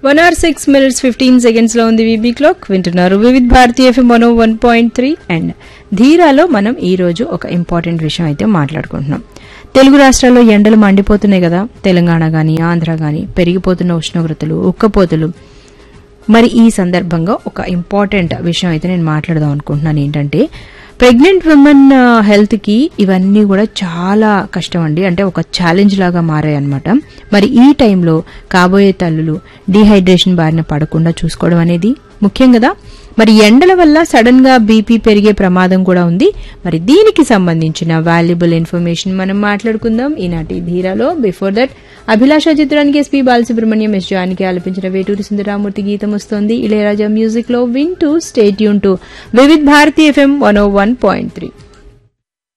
one hour six minutes fifteen seconds లో ఉంది VB clock వింటున్నారు Vividh Bharatiya FM one one point three and ధీరాలో మనం ఈ రోజు ఒక ఇంపార్టెంట్ విషయం అయితే మాట్లాడుకుంటున్నాం తెలుగు రాష్ట్రాల్లో ఎండలు మండిపోతున్నాయి కదా తెలంగాణ గాని ఆంధ్ర గాని పెరిగిపోతున్న ఉష్ణోగ్రతలు ఉక్కపోతలు మరి ఈ సందర్భంగా ఒక ఇంపార్టెంట్ విషయం అయితే నేను మాట్లాడదాం అనుకుంటున్నాను ఏంటంటే ప్రెగ్నెంట్ ఉమెన్ హెల్త్ కి ఇవన్నీ కూడా చాలా కష్టం అండి అంటే ఒక ఛాలెంజ్ లాగా మారాయి అనమాట మరి ఈ టైంలో కాబోయే తల్లులు డీహైడ్రేషన్ బారిన పడకుండా చూసుకోవడం అనేది ముఖ్యం కదా మరి ఎండల వల్ల సడన్ గా బీపీ పెరిగే ప్రమాదం కూడా ఉంది మరి దీనికి సంబంధించిన వాల్యుబుల్ ఇన్ఫర్మేషన్ మనం మాట్లాడుకుందాం ఈనాటి ధీరాలో బిఫోర్ దట్ అభిలాష చిత్రానికి ఎస్పీ బాలసుబ్రహ్మణ్యం ఎస్ జానికి ఆలపించిన వేటూరి సుందరామూర్తి గీతం వస్తోంది ఇళయరాజా మ్యూజిక్ లో వింటూ stay tune to Vividh Bharati FM one O one point three